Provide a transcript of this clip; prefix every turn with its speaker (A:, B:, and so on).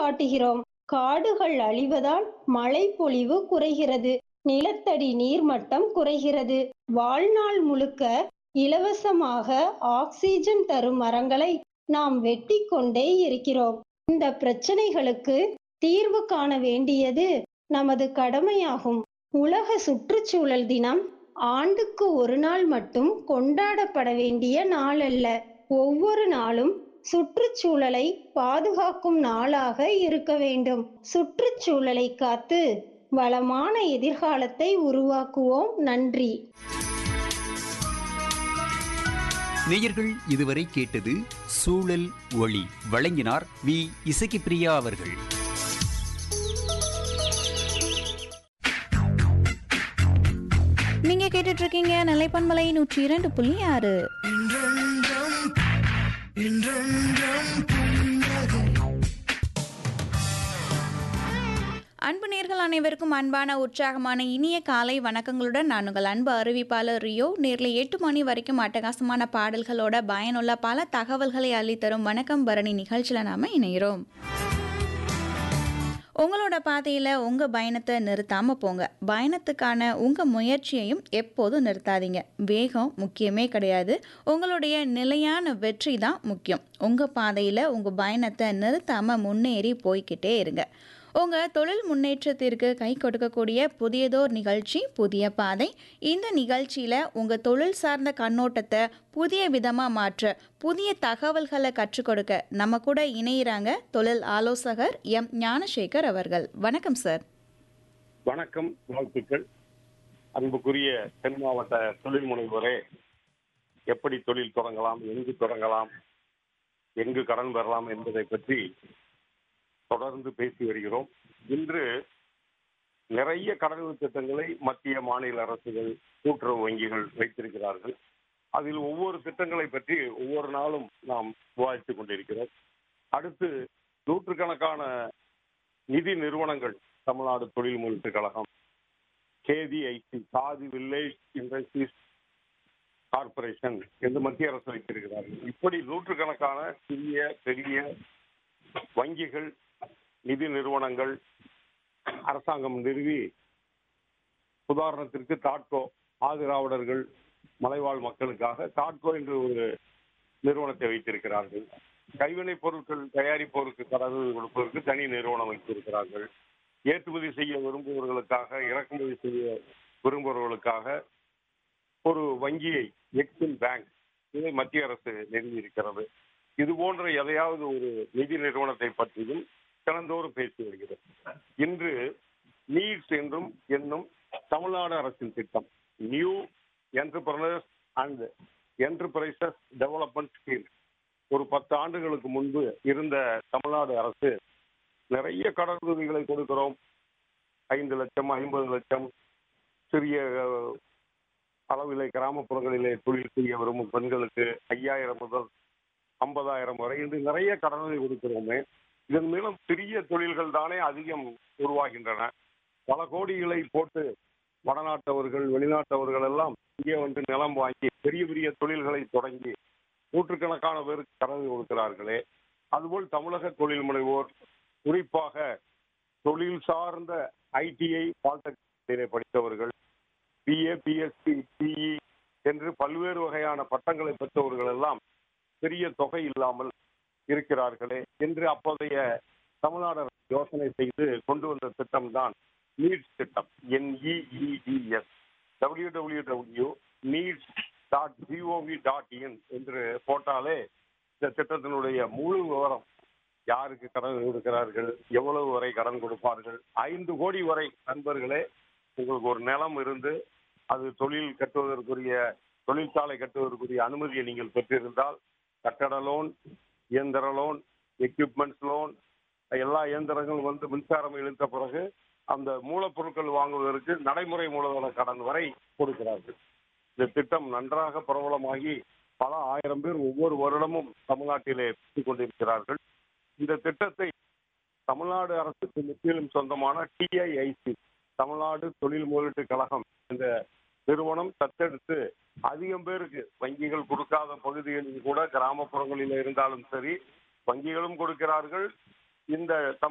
A: காட்டுகிறோம் காடுகள் அழிவதால் மழைப்பொழிவு குறைகிறது நிலத்தடி நீர்மட்டம் குறைகிறது வாழ்நாள் முழுக்க இலவசமாக ஆக்சிஜன் தரும் மரங்களை நாம் வெட்டி கொண்டே இருக்கிறோம் இந்த பிரச்சனைகளுக்கு தீர்வு காண வேண்டியது நமது கடமையாகும் உலக சுற்றுச்சூழல் தினம் ஆண்டுக்கு ஒரு நாள் மட்டும் கொண்டாடப்பட வேண்டிய நாள் அல்ல ஒவ்வொரு நாளும் சுற்றுச்சூழலை பாதுகாக்கும் நாளாக இருக்க வேண்டும் சுற்றுச்சூழலை காத்து வளமான எதிர்காலத்தை உருவாக்குவோம் நன்றி
B: நேயர்கள் இதுவரை கேட்டது சூழல் ஒளி வழங்கினார் வி இசக்கிப்பிரியா அவர்கள்
C: நீங்க கேட்டுட்டு இருக்கீங்க நிலைப்பன்மலை நூற்றி இரண்டு புள்ளி ஆறு அன்பு நேர்கள் அனைவருக்கும் அன்பான உற்சாகமான இனிய காலை வணக்கங்களுடன் நான் உங்கள் அன்பு அறிவிப்பாளர் ரியோ நேரில் எட்டு மணி வரைக்கும் அட்டகாசமான பாடல்களோட பயனுள்ள பல தகவல்களை அள்ளித்தரும் வணக்கம் பரணி நிகழ்ச்சியில் நாம இணைகிறோம் உங்களோட பாதையில் உங்கள் பயணத்தை நிறுத்தாமல் போங்க பயணத்துக்கான உங்கள் முயற்சியையும் எப்போதும் நிறுத்தாதீங்க வேகம் முக்கியமே கிடையாது உங்களுடைய நிலையான வெற்றி தான் முக்கியம் உங்கள் பாதையில் உங்கள் பயணத்தை நிறுத்தாமல் முன்னேறி போய்க்கிட்டே இருங்க உங்கள் தொழில் முன்னேற்றத்திற்கு கை கொடுக்கக்கூடிய புதியதோர் நிகழ்ச்சி புதிய பாதை இந்த நிகழ்ச்சியில் உங்கள் தொழில் சார்ந்த கண்ணோட்டத்தை புதிய விதமாக மாற்ற புதிய தகவல்களை கற்றுக் கொடுக்க நம்ம கூட இணையிறாங்க தொழில் ஆலோசகர் எம் ஞானசேகர் அவர்கள் வணக்கம் சார்
D: வணக்கம் வாழ்த்துக்கள் அன்புக்குரிய தென் மாவட்ட தொழில் முனைவோரே எப்படி தொழில் தொடங்கலாம் எங்கு தொடங்கலாம் எங்கு கடன் பெறலாம் என்பதை பற்றி தொடர்ந்து பேசி வருகிறோம் இன்று நிறைய கடனுதவி திட்டங்களை மத்திய மாநில அரசுகள் கூட்டுறவு வங்கிகள் வைத்திருக்கிறார்கள் அதில் ஒவ்வொரு திட்டங்களை பற்றி ஒவ்வொரு நாளும் நாம் விவாதித்துக் கொண்டிருக்கிறோம் அடுத்து நூற்றுக்கணக்கான நிதி நிறுவனங்கள் தமிழ்நாடு தொழில் முதலீட்டு கழகம் கேதிஐசி காதி வில்லேஜ் இண்டஸ்ட்ரீஸ் கார்பரேஷன் என்று மத்திய அரசு வைத்திருக்கிறார்கள் இப்படி நூற்றுக்கணக்கான சிறிய பெரிய வங்கிகள் நிதி நிறுவனங்கள் அரசாங்கம் நிறுவி உதாரணத்திற்கு தாட்கோ ஆதிராவிடர்கள் மலைவாழ் மக்களுக்காக தாட்கோ என்று ஒரு நிறுவனத்தை வைத்திருக்கிறார்கள் கைவினைப் பொருட்கள் தயாரிப்போருக்கு கடவுள் கொடுப்பதற்கு தனி நிறுவனம் வைத்திருக்கிறார்கள் ஏற்றுமதி செய்ய விரும்புபவர்களுக்காக இறக்குமதி செய்ய விரும்புபவர்களுக்காக ஒரு வங்கியை எக்ஸிம் பேங்க் இதை மத்திய அரசு நிறுவி இருக்கிறது இது போன்ற எதையாவது ஒரு நிதி நிறுவனத்தை பற்றியும் தினந்தோறும் பேசி வருகிறது இன்று நீட்ஸ் என்றும் என்னும் தமிழ்நாடு அரசின் திட்டம் new entrepreneurs and enterprises development scheme ஒரு பத்து ஆண்டுகளுக்கு முன்பு இருந்த தமிழ்நாடு அரசு நிறைய கடனுதவிகளை கொடுக்கிறோம் ஐந்து லட்சம் ஐம்பது லட்சம் சிறிய அஹ், அளவிலே கிராமப்புறங்களிலே தொழில் செய்ய விரும்பும் பெண்களுக்கு ஐயாயிரம் முதல் ஐம்பதாயிரம் வரை என்று நிறைய கடனுதவி கொடுக்கிறோமே இதன் மூலம் சிறிய தொழில்கள் தானே அதிகம் உருவாகின்றன பல கோடிகளை போட்டு வடநாட்டவர்கள் வெளிநாட்டவர்கள் எல்லாம் இங்கே வந்து நிலம் வாங்கி பெரிய பெரிய தொழில்களை தொடங்கி நூற்றுக்கணக்கான பேருக்கு கடனுதவி கொடுக்கிறார்களே அதுபோல் தமிழக தொழில் முனைவோர் குறிப்பாக தொழில் சார்ந்த ஐடிஐ பாலிடெக்னிக் படித்தவர்கள் பிஏ பிஎஸ்சி பிஇ என்று பல்வேறு வகையான பட்டங்களை பெற்றவர்கள் எல்லாம் பெரிய தொகை இல்லாமல் இருக்கிறார்களே என்று அப்போதைய தமிழ்நாடு அரசு யோசனை செய்து கொண்டு வந்த திட்டம் தான் நீட்ஸ் திட்டம் NEEDS W W W NEEDS dot GOV dot in என்று போட்டாலே இந்த திட்டத்தினுடைய முழு விவரம் யாருக்கு கடன் கொடுக்கிறார்கள் எவ்வளவு வரை கடன் கொடுப்பார்கள் ஐந்து கோடி வரை நண்பர்களே உங்களுக்கு ஒரு நிலம் இருந்து அது தொழில் கட்டுவதற்குரிய தொழிற்சாலை கட்டுவதற்குரிய அனுமதியை நீங்கள் பெற்றிருந்தால் கட்டட லோன் இயந்திர லோன் எக்யூப்மெண்ட்ஸ் லோன் எல்லா இயந்திரங்களும் வந்து மின்சாரம் இழுத்த பிறகு அந்த மூலப்பொருட்கள் வாங்குவதற்கு நடைமுறை மூலதன கடன் வரை கொடுக்கிறார்கள் இந்த திட்டம் நன்றாக பிரபலமாகி பல ஆயிரம் பேர் ஒவ்வொரு வருடமும் தமிழ்நாட்டிலே பெற்றுக் கொண்டிருக்கிறார்கள் இந்த திட்டத்தை தமிழ்நாடு அரசுக்கு முற்றிலும் சொந்தமான டிஐஐசி தமிழ்நாடு தொழில் முதலீட்டு கழகம் என்ற நிறுவனம் தத்தெடுத்து அதிகம் பேருக்கு வங்கிகள் கொடுக்காத பகுதிகளில் கூட கிராமப்புறங்களில் இருந்தாலும் சரி வங்கிகளும் கொடுக்கிறார்கள் இந்த